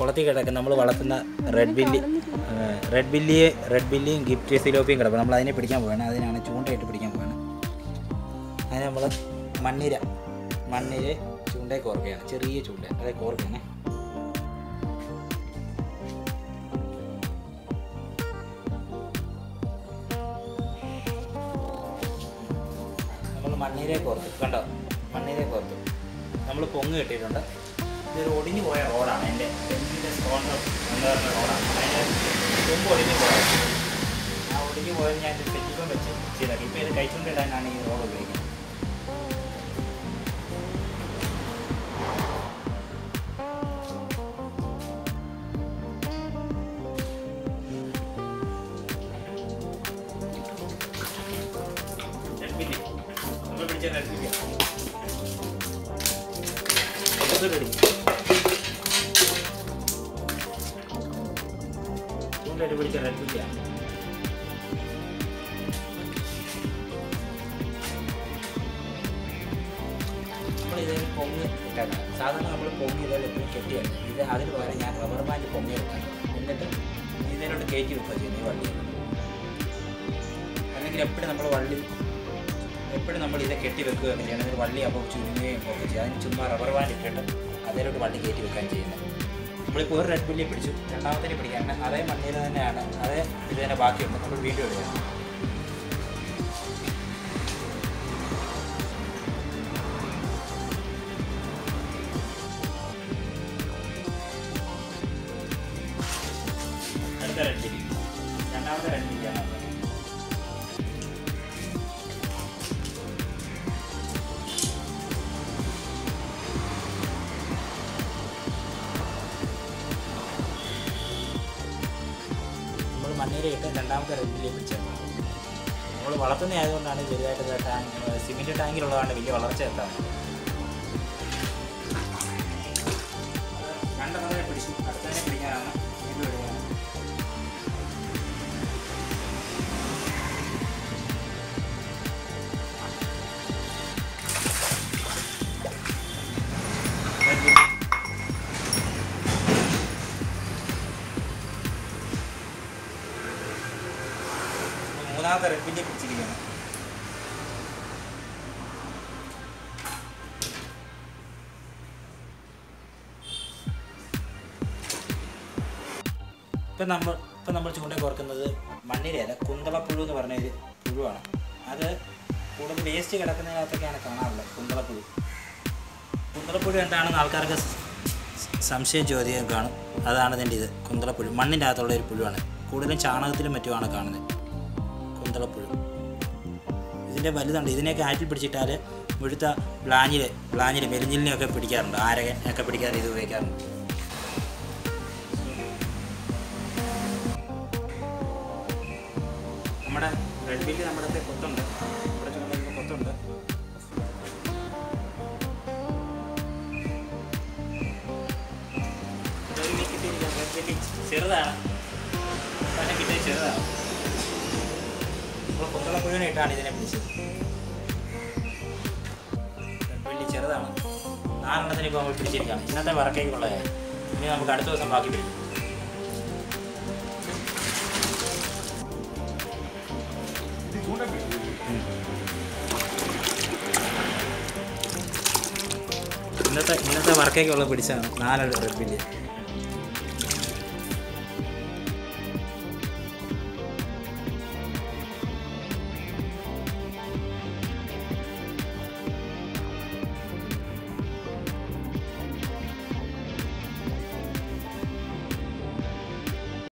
കുളത്തിൽ കിടക്കുന്ന നമ്മൾ വളർത്തുന്ന റെഡ് ബില്ലി റെഡ് ബില്ലിയെ റെഡ് ബില്ലിയും ഗിഫ്റ്റ് സിലോപ്പിയും കിടക്കും നമ്മൾ അതിനെ പിടിക്കാൻ പോവാണ് അതിനാണ് ചൂണ്ടയിട്ട് പിടിക്കാൻ പോവാണ് അതിന് നമ്മൾ മണ്ണിര മണ്ണിര ചൂണ്ടയെ കോർക്കുകയാണ് ചെറിയ ചൂണ്ട അതെ കോർക്കുകയാണ് നമ്മൾ മണ്ണീരെ കോർത്തു കണ്ടോ മണ്ണീരെ കോർത്തു നമ്മൾ പൊങ്ങ് കെട്ടിയിട്ടുണ്ട് ഇതൊരു ഒടിഞ്ഞു പോയ റോഡാണ് എൻ്റെ എൻ്റെ സ്റ്റോൺ എന്ന് പറഞ്ഞ റോഡാണ് അതിൻ്റെ കൊമ്പ് ഒടിഞ്ഞു പോയത് ആ ഒടിഞ്ഞു പോയത് ഞാൻ തെറ്റിപ്പം വെച്ച് ചെയ്താക്കി ഇപ്പോൾ ഇത് കഴിച്ചുകൊണ്ടിടാനാണ് ഈ റോഡ് ഉപയോഗിക്കുന്നത് Red Billy. നമ്മൾ പിടിച്ച Red Billy. ഇത് ready. ചൂണ്ടയിട്ട് പിടിച്ച റെഡ് ബില്ലിയാണ് നമ്മൾ ഇതിൽ പൊങ്ങ് ഇട്ടേക്കണം സാധാരണ നമ്മൾ പൊങ്ങ് ഇതിൽ എപ്പോഴും കെട്ടിയാണ് ഇത് അതിന് പകരം ഞാൻ റബ്ബർ ബാൻഡ് പൊങ്ങി ഇട്ടാണ് എന്നിട്ട് ഇതിലോട്ട് കയറ്റി വെക്കുക ചെയ്യുന്നത് ഈ വള്ളി അല്ലെങ്കിൽ എപ്പോഴും നമ്മൾ വള്ളി എപ്പോഴും നമ്മൾ ഇത് കെട്ടി വെക്കുകയൊക്കെ ചെയ്യണം എന്നിട്ട് വള്ളി അപ്പോൾ ചുരുങ്ങുകയും ഒക്കെ ചെയ്യും അതിന് ചുമ്മാ റബ്ബർ ബാൻഡ് ഇട്ടിട്ട് അതിലോട്ട് വള്ളി കയറ്റി വെക്കാൻ ചെയ്യുന്നത് നമ്മളിപ്പോൾ ഒരു റെഡ് ബില്ലി പിടിച്ചു രണ്ടാമത്തേന് പിടിക്കാൻ അതേ മണ്ണിൽ തന്നെയാണ് അതേ ഇത് തന്നെ ബാക്കിയുണ്ട് നമ്മൾ വീണ്ടും എടുക്കണം അടുത്ത റെഡ് ബില്ലി രണ്ടാമത്തെ റെഡ് ബില്ലിയാണ് നമ്മൾ മണ്ണിരയിട്ട് രണ്ടാമത്തെ റെഡിലേക്ക് പിടിച്ചത് നമ്മൾ വളർത്തുന്ന ആയതുകൊണ്ടാണ് ചെറുതായിട്ട് ടാങ്ക് സിമെൻറ്റ് ടാങ്കിലുള്ളതാണ് വലിയ വളർച്ച എത്താൻ രണ്ടെണ്ണത്തിനെ പിടിച്ചു അടുത്തതിനെ പിടിക്കാനാണ് വീണ്ടും ഇടുകയാണ് മൂന്നാമത്തെ റെഡിനെ പിടിച്ചിരിക്കുകയാണ് ഇപ്പം നമ്മൾ ഇപ്പം നമ്മൾ ചൂണ്ട കോർക്കുന്നത് മണ്ണിരയല്ല കുന്തളപ്പുഴു എന്ന് പറഞ്ഞ ഒരു പുഴുവാണ് അത് കൂടുതൽ വേസ്റ്റ് കിടക്കുന്നതിനകത്തൊക്കെയാണ് കാണാറുള്ളത് കുന്തളപ്പുഴു കുന്തളപ്പുഴു എന്താണെന്ന് ആൾക്കാർക്ക് സ് സംശയം ചോദ്യം കാണും അതാണ് ഇതിൻ്റെ ഇത് കുന്തളപ്പുഴു മണ്ണിൻ്റെ അകത്തുള്ള ഒരു പുഴുവാണ് കൂടുതലും ചാണകത്തിലും മറ്റുമാണ് കാണുന്നത് കുന്തളപ്പുഴു ഇതിൻ്റെ വലുതുണ്ട് ഇതിനെയൊക്കെ ആറ്റിൽ പിടിച്ചിട്ടാൽ മുഴുത്ത ബ്ലാഞ്ഞിൽ ബ്ലാഞ്ഞിൽ മെലിഞ്ഞിലിനെയൊക്കെ പിടിക്കാറുണ്ട് ആരകൻ ഒക്കെ പിടിക്കാറ് ഇത് ഉപയോഗിക്കാറുണ്ട് നമ്മുടെ റെഡ് ബില്ല് നമ്മുടെ അടുത്ത് കൊത്തുണ്ട് ഇവിടെ ചുമന്ന കൊത്തുണ്ട് ഇതൊരു മീൻ കിട്ടിയിരിക്കുക റെഡ് ബില്ലി ചെറുതാണ് തന്നെ കിട്ടിയത് ചെറുതാണ് നമ്മൾ കുന്തള പുഴുവിനെ ഇട്ടാണ് ഇതിനെ പിടിച്ചത് വലിയ ചെറുതാണ് നാലെണ്ണത്തിന് ഇപ്പോൾ നമ്മൾ പിടിച്ചിരിക്കുകയാണ് ഇന്നത്തെ വറക്കേക്കുള്ളത് ഇനി നമുക്ക് അടുത്ത ദിവസം ബാക്കി പിടിക്കും ഇന്നത്തെ ഇന്നത്തെ വർക്കേക്കുള്ള പിടിച്ചാണ് നാല് റെഡ് ബില്ല്